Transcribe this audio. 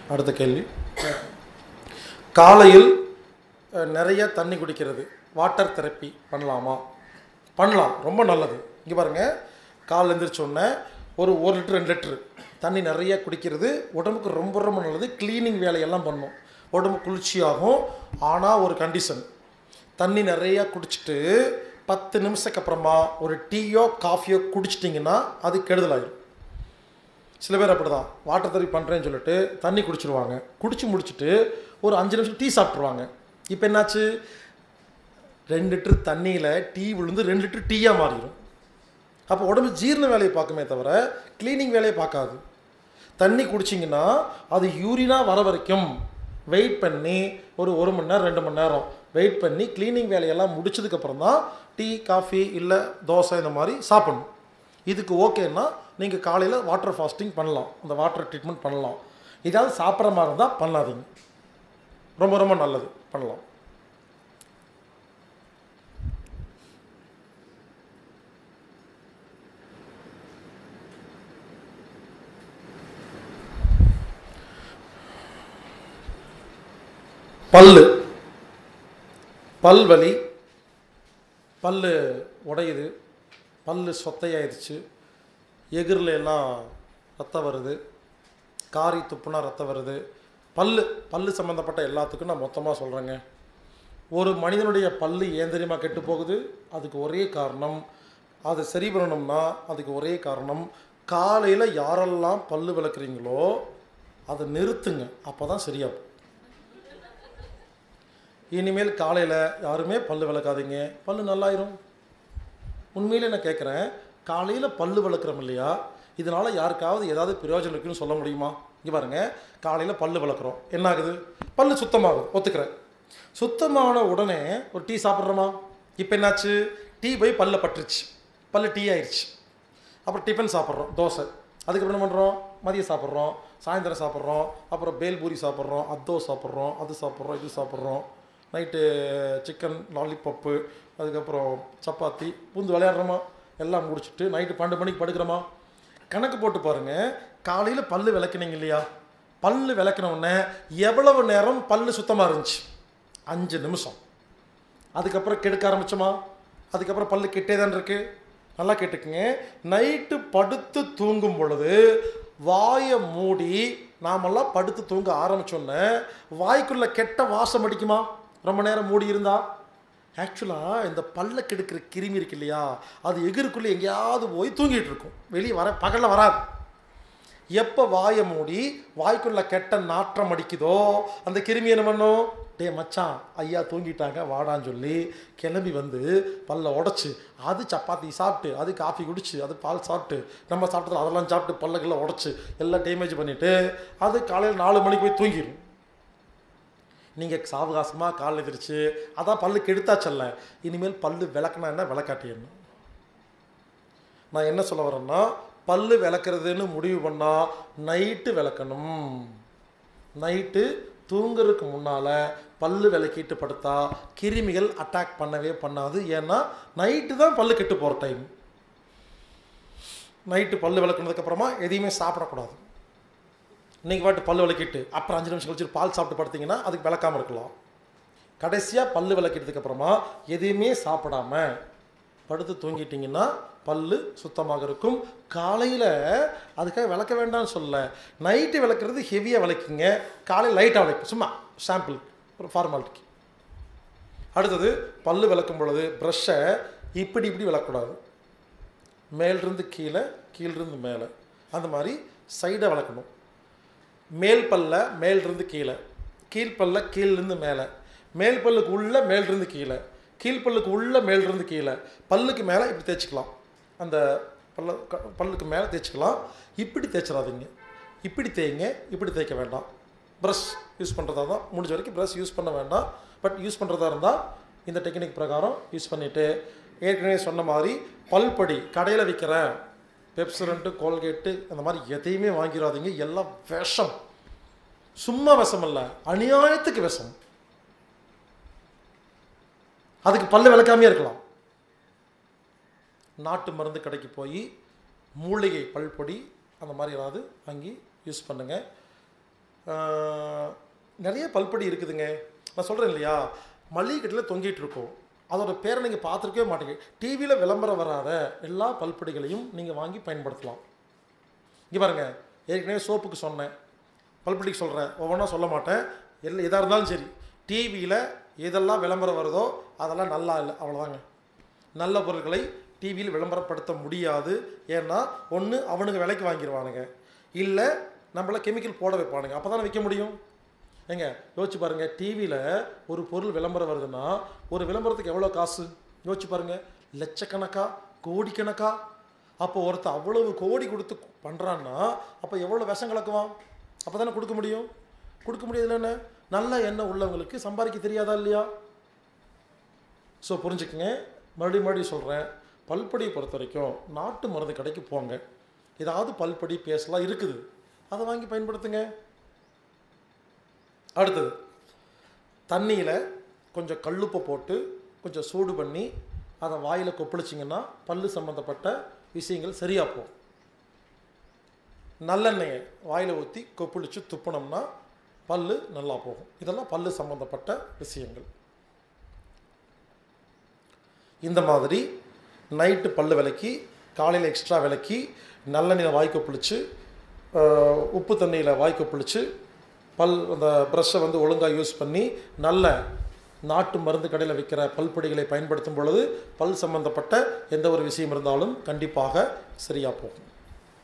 அடுத்த கேள்வி காலையில் அஹ், நிறைய தண்ணி குடிக்கிறது வாட்டர் தெரப்பி பண்ணலாமா பண்ணலாம் ரொம்ப நல்லது இங்கே பாருங்கள் காலைல எந்திரிச்ச உடனே ஒரு ஒரு லிட்டர் ரெண்டு லிட்டரு தண்ணி நிறைய குடிக்கிறது உடம்புக்கு ரொம்ப ரொம்ப நல்லது க்ளீனிங் வேலையெல்லாம் பண்ணும் உடம்பு குளிர்ச்சியாகும் ஆனால் ஒரு கண்டிஷன் தண்ணி நிறையா குடிச்சிட்டு பத்து நிமிஷத்துக்கு அப்புறமா ஒரு டீயோ காஃபியோ குடிச்சிட்டிங்கன்னா அது கெடுதலாயிரும் சில பேர் அப்படி தான் வாட்டர் தெரப்பி பண்ணுறேன்னு சொல்லிட்டு தண்ணி குடிச்சிருவாங்க குடிச்சு முடிச்சுட்டு ஒரு அஞ்சு நிமிஷம் டீ சாப்பிட்ருவாங்க இப்போ என்னாச்சு ரெண்டு லிட்டர் தண்ணியில் டீ விழுந்து ரெண்டு லிட்டர் டீயாக மாறிடும் அப்போ உடம்பு ஜீரண வேலையை பார்க்குமே தவிர க்ளீனிங் வேலையை பார்க்காது தண்ணி குடிச்சிங்கன்னா அது யூரினாக வர வரைக்கும் வெயிட் பண்ணி ஒரு ஒரு மணி நேரம் ரெண்டு மணி நேரம் வெயிட் பண்ணி க்ளீனிங் வேலையெல்லாம் முடிச்சதுக்கப்புறம் தான் டீ காஃபி இல்லை தோசை இந்த மாதிரி சாப்பிடணும் இதுக்கு ஓகேன்னா நீங்கள் காலையில் வாட்டர் ஃபாஸ்டிங் பண்ணலாம் அந்த வாட்டர் ட்ரீட்மெண்ட் பண்ணலாம் இதாவது சாப்பிட்ற மாதிரி இருந்தால் பண்ணாதீங்க ரொம்ப ரொம்ப நல்லது பண்ணலாம் பல்லு பல் வலி பல்லு உடையுது பல்லு சொத்தையாயிடுச்சு எகிரில் எல்லாம் ரத்தம் வருது காரி துப்புனா ரத்தம் வருது பல்லு பல்லு சம்மந்தப்பட்ட எல்லாத்துக்கும் நான் மொத்தமாக சொல்கிறேங்க ஒரு மனிதனுடைய பல்லு ஏன் தெரியுமா கெட்டு போகுது அதுக்கு ஒரே காரணம் அதை சரி பண்ணணும்னா அதுக்கு ஒரே காரணம் காலையில் யாரெல்லாம் பல்லு விளக்குறீங்களோ அதை நிறுத்துங்க அப்போ தான் சரியாகும் இனிமேல் காலையில் யாருமே பல்லு விளக்காதீங்க பல்லு நல்லாயிரும் உண்மையிலே நான் கேட்குறேன் காலையில் பல்லு விளக்குறோம் இல்லையா இதனால் யாருக்காவது ஏதாவது பிரயோஜனம் இருக்குன்னு சொல்ல முடியுமா இங்கே பாருங்கள் காலையில் பல்லு விளக்குறோம் என்ன ஆகுது பல்லு சுத்தமாகுது ஒத்துக்கிறேன் சுத்தமான உடனே ஒரு டீ சாப்பிட்றோமா இப்போ என்னாச்சு டீ போய் பல்ல பட்டுருச்சு பல்லு டீ ஆயிடுச்சு அப்புறம் டிஃபன் சாப்பிட்றோம் தோசை அதுக்கப்புறம் என்ன பண்ணுறோம் மதியம் சாப்பிட்றோம் சாயந்தரம் சாப்பிட்றோம் அப்புறம் பேல்பூரி சாப்பிட்றோம் அதோ சாப்பிட்றோம் அது சாப்பிட்றோம் இது சாப்பிட்றோம் நைட்டு சிக்கன் லாலிபப்பு அதுக்கப்புறம் சப்பாத்தி பூந்து விளையாடுறோமா எல்லாம் முடிச்சுட்டு நைட்டு பன்னெண்டு மணிக்கு படுக்கிறோமா கணக்கு போட்டு பாருங்கள் காலையில் பல்லு விளக்குனீங்க இல்லையா பல்லு விளக்குன உடனே எவ்வளவு நேரம் பல்லு சுத்தமாக இருந்துச்சு அஞ்சு நிமிஷம் அதுக்கப்புறம் கெடுக்க ஆரம்பிச்சோமா அதுக்கப்புறம் பல்லு கெட்டே தான் இருக்கு நல்லா கேட்டுக்குங்க நைட்டு படுத்து தூங்கும் பொழுது வாயை மூடி நாமெல்லாம் படுத்து தூங்க ஆரம்பிச்சோன்னே வாய்க்குள்ள கெட்ட வாசம் அடிக்குமா ரொம்ப நேரம் மூடி இருந்தா ஆக்சுவலாக இந்த பல்ல கெடுக்கிற கிருமி இருக்கு இல்லையா அது எகிருக்குள்ளே எங்கேயாவது போய் தூங்கிட்டு இருக்கும் வெளியே வர பகலில் வராது எப்போ வாயை மூடி வாய்க்குள்ள கெட்ட நாற்றம் அடிக்குதோ அந்த கிருமி என்ன பண்ணும் டே மச்சான் ஐயா தூங்கிட்டாங்க வாடான்னு சொல்லி கிளம்பி வந்து பல்ல உடச்சி அது சப்பாத்தி சாப்பிட்டு அது காஃபி குடிச்சு அது பால் சாப்பிட்டு நம்ம சாப்பிட்டது அதெல்லாம் சாப்பிட்டு பல்லக்குள்ள உடச்சி எல்லாம் டேமேஜ் பண்ணிவிட்டு அது காலையில் நாலு மணிக்கு போய் தூங்கிடும் நீங்கள் சாவகாசமாக கால் எதிர்ச்சு அதான் பல்லு கெடுத்தாச்சல்ல இனிமேல் பல்லு விளக்குனா என்ன விளக்காட்டி என்ன நான் என்ன சொல்ல வரேன்னா பல்லு விளக்குறதுன்னு முடிவு பண்ணால் நைட்டு விளக்கணும் நைட்டு தூங்குறதுக்கு முன்னால் பல்லு விளக்கிட்டு படுத்தா கிருமிகள் அட்டாக் பண்ணவே பண்ணாது ஏன்னா நைட்டு தான் பல்லு கெட்டு போகிற டைம் நைட்டு பல்லு விளக்குனதுக்கப்புறமா எதையுமே சாப்பிடக்கூடாது நீங்கள் பாட்டு பல்லு விளக்கிட்டு அப்புறம் அஞ்சு நிமிஷம் கழிச்சு பால் சாப்பிட்டு படுத்தீங்கன்னா அதுக்கு விளக்காமல் இருக்கலாம் கடைசியாக பல்லு விளக்கிட்டதுக்கு அப்புறமா எதையுமே சாப்பிடாம படுத்து தூங்கிட்டீங்கன்னா பல்லு சுத்தமாக இருக்கும் காலையில் அதுக்காக விளக்க வேண்டாம்னு சொல்ல நைட்டு விளக்குறது ஹெவியாக விளக்குங்க காலையில் லைட்டாக விளக்கும் சும்மா சாம்பிள் ஒரு ஃபார்மாலிட்டிக்கு அடுத்தது பல்லு விளக்கும் பொழுது ப்ரஷ்ஷை இப்படி இப்படி விளக்கக்கூடாது மேலிருந்து கீழே கீழிருந்து மேலே அந்த மாதிரி சைடாக விளக்கணும் மேல் பல்ல மேலிருந்து கீழே கீழ் பல்ல கீழிருந்து மேலே மேல் பல்லுக்கு உள்ள மேலிருந்து கீழே கீழ் பல்லுக்கு உள்ள மேலிருந்து கீழே பல்லுக்கு மேலே இப்படி தேய்ச்சிக்கலாம் அந்த பல்ல க- பல்லுக்கு மேலே தேய்ச்சிக்கலாம் இப்படி தேய்ச்சிடாதீங்க இப்படி தேய்ங்க இப்படி தேய்க்க வேண்டாம் ப்ரஷ் யூஸ் பண்ணுறதா தான் முடிஞ்ச வரைக்கும் ப்ரஷ் யூஸ் பண்ண வேண்டாம் பட் யூஸ் பண்ணுறதா இருந்தால் இந்த டெக்னிக் பிரகாரம் யூஸ் பண்ணிவிட்டு ஏற்கனவே சொன்ன மாதிரி பல்படி கடையில் விற்கிற பெப்சரண்ட்டு கோல்கேட்டு அந்த மாதிரி எதையுமே வாங்கிடாதீங்க எல்லாம் விஷம் சும்மா விஷம் அல்ல அநியாயத்துக்கு விஷம் அதுக்கு பல்லு விளக்காமே இருக்கலாம் நாட்டு மருந்து கடைக்கு போய் மூலிகை பல்பொடி அந்த மாதிரி ஏதாவது வாங்கி யூஸ் பண்ணுங்கள் ஆஹ், நிறைய பல்படி இருக்குதுங்க நான் சொல்கிறேன் இல்லையா மளிகை கடையில் தொங்கிட்டு இருக்கும் அதோட பேரை நீங்கள் பார்த்துருக்கவே மாட்டீங்க டிவியில் விளம்பரம் வராத எல்லா பல்படிகளையும் நீங்கள் வாங்கி பயன்படுத்தலாம் இங்கே பாருங்க ஏற்கனவே சோப்புக்கு சொன்னேன் பல்படிக்கு சொல்கிறேன் ஒவ்வொன்றா சொல்ல மாட்டேன் எல்லாம் எதாக இருந்தாலும் சரி டிவியில் எதெல்லாம் விளம்பரம் வருதோ அதெல்லாம் நல்லா இல்லை அவ்வளோதாங்க நல்ல பொருட்களை டிவியில் விளம்பரப்படுத்த முடியாது ஏன்னா ஒன்று அவனுங்க விலைக்கு வாங்கிடுவானுங்க இல்லை நம்மள கெமிக்கல் போட வைப்பானுங்க அப்போ தானே விற்க முடியும் ஏங்க யோசிச்சு பாருங்க டிவியில் ஒரு பொருள் விளம்பரம் வருதுன்னா ஒரு விளம்பரத்துக்கு எவ்வளோ காசு யோசிச்சு பாருங்க லட்சக்கணக்கா கோடிக்கணக்கா அப்போ ஒருத்தன் அவ்வளவு கோடி கொடுத்து பண்ணுறான்னா அப்போ எவ்வளோ விஷம் கலக்குவான் அப்போ தானே கொடுக்க முடியும் கொடுக்க முடியாதுல என்ன நல்ல எண்ணம் உள்ளவங்களுக்கு சம்பாதிக்க தெரியாதா இல்லையா ஸோ புரிஞ்சுக்கங்க மறுபடியும் மறுபடியும் சொல்கிறேன் பல்படியை பொறுத்த வரைக்கும் நாட்டு மருந்து கடைக்கு போங்க ஏதாவது பல்படி பேசலாம் இருக்குது அதை வாங்கி பயன்படுத்துங்க அடுத்தது தண்ணியில் கொஞ்சம் கல்லுப்பை போட்டு கொஞ்சம் சூடு பண்ணி அதை வாயில் கொப்பளிச்சிங்கன்னா பல்லு சம்மந்தப்பட்ட விஷயங்கள் சரியாக போகும் நல்லெண்ணெயை வாயில் ஊற்றி கொப்பளிச்சு துப்புனோம்னா பல்லு நல்லா போகும் இதெல்லாம் பல்லு சம்மந்தப்பட்ட விஷயங்கள் இந்த மாதிரி நைட்டு பல்லு விளக்கி காலையில் எக்ஸ்ட்ரா விளக்கி நல்லெண்ணெயில் வாய் கொப்பளிச்சு ஆஹ், உப்பு தண்ணியில் வாய் கொப்பளிச்சு பல் அந்த ப்ரஷ்ஷை வந்து ஒழுங்காக யூஸ் பண்ணி நல்ல நாட்டு மருந்து கடையில் விற்கிற பல்பொடிகளை பயன்படுத்தும் பொழுது பல் சம்பந்தப்பட்ட எந்த ஒரு விஷயம் இருந்தாலும் கண்டிப்பாக சரியாக போகும்